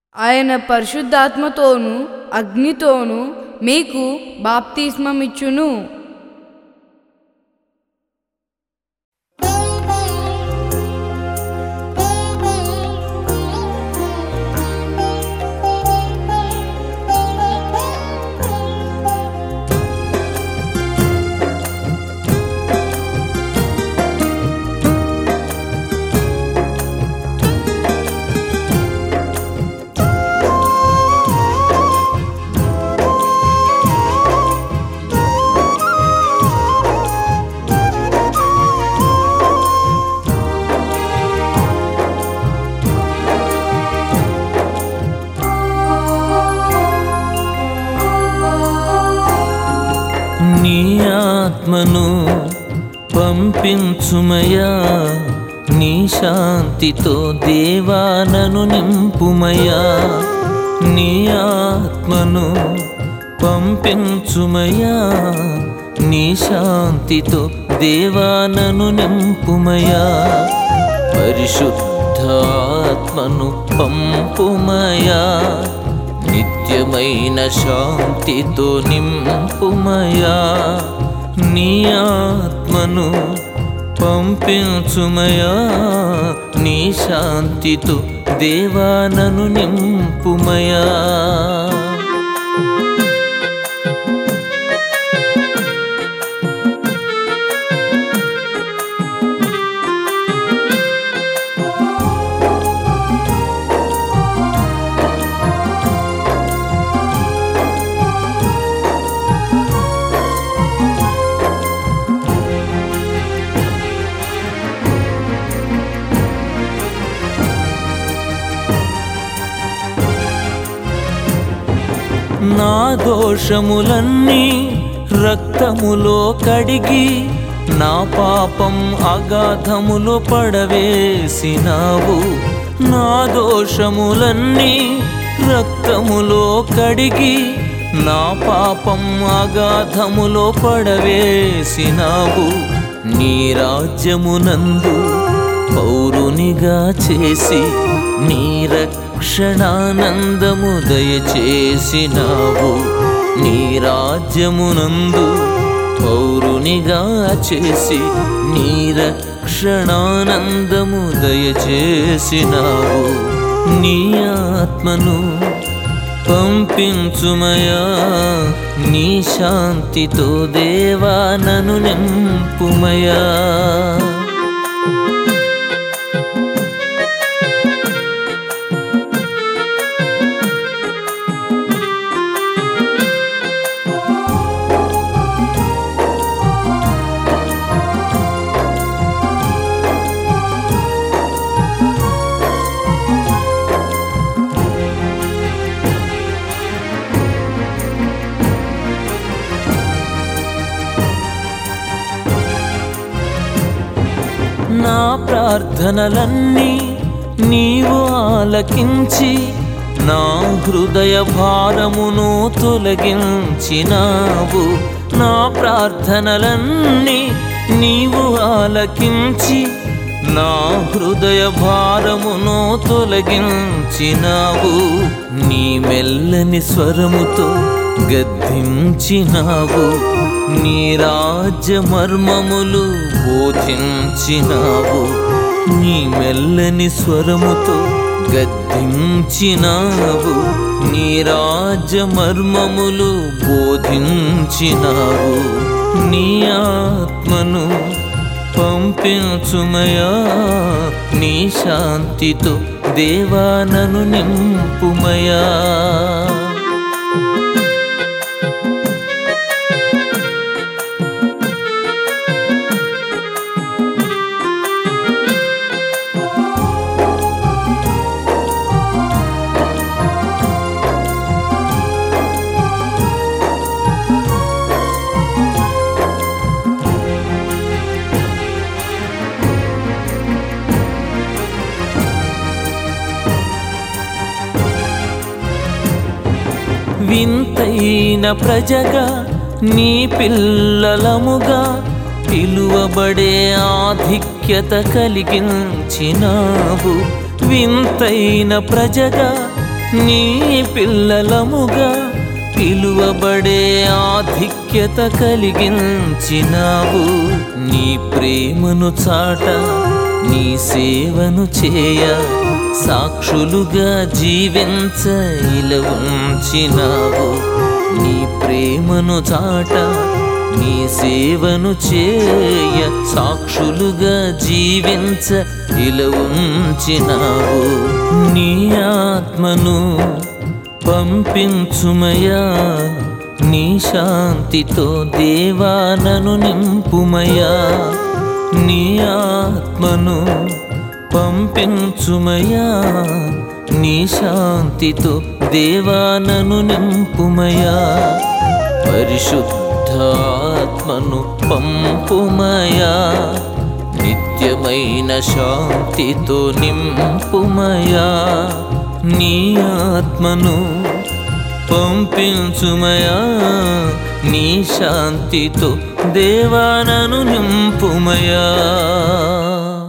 ఆయన పరిశుద్ధాత్మతోనూ అగ్నితోనూ మీకు బాప్తిస్మమిచ్చును నీ ఆత్మను పంపించుమయా నీ శాంతితో దేవానను నింపుమయా నీ ఆత్మను పంపించుమయా నీ శాంతితో దేవానను నింపుమయా పరిశుద్ధాత్మను పంపుమయా నిత్యమైన శాంతితో నింపుమయా నీ ఆత్మను పంపించుమయా నీ శాంతితో దేవానను నింపుమయా నా దోషములన్నీ రక్తములో కడిగి నా పాపం అగాధములో పడవేసినావు నా దోషములన్నీ రక్తములో కడిగి నా పాపం అగాధములో పడవేసినావు నీ రాజ్యమునందు పౌరునిగా చేసి నీ రక్షణానందము దయచేసినావు నీ రాజ్యమునందు పౌరునిగా చేసి నీ రక్షణానందము దయచేసినావు నీ ఆత్మను పంపించుమయా నీ శాంతితో దేవా నన్ను నింపుమయా నా ప్రార్థనలన్నీ నీవు ఆలకించి నా హృదయ భారమును తొలగించినావు నా ప్రార్థనలన్నీ నీవు ఆలకించి నా హృదయ భారమును తొలగించినావు నీ మెల్లని స్వరముతో గద్దించినావు నీ రాజ్య మర్మములు బోధించినావు నీ మెల్లని స్వరముతో గద్దించినావు నీ రాజ్య మర్మములు బోధించినావు నీ ఆత్మను పంపించుమయా నీ శాంతితో దేవానను నింపుమయా వింతైన ప్రజగా నీ పిల్లలముగా పిలువబడే ఆధిక్యత కలిగించినావు వింతైన ప్రజగా నీ పిల్లలముగా పిలువబడే ఆధిక్యత కలిగించినావు నీ ప్రేమను చాట నీ సేవను చేయ సాక్షులుగా జీవించ ఇలా ఉంచినావు నీ ప్రేమను చాట నీ సేవను చేయ సాక్షులుగా జీవించ ఇలా ఉంచినావు నీ ఆత్మను పంపించుమయా నీ శాంతితో దేవానను నింపుమయా నీ ఆత్మను పంపించుమయా నీ శాంతితో దేవానను నింపుమయా పరిశుద్ధాత్మను పంపుమయా నిత్యమైన శాంతితో నింపుమయా నీ ఆత్మను పంపించుమయా నీ శాంతితో దేవానను నింపుమయా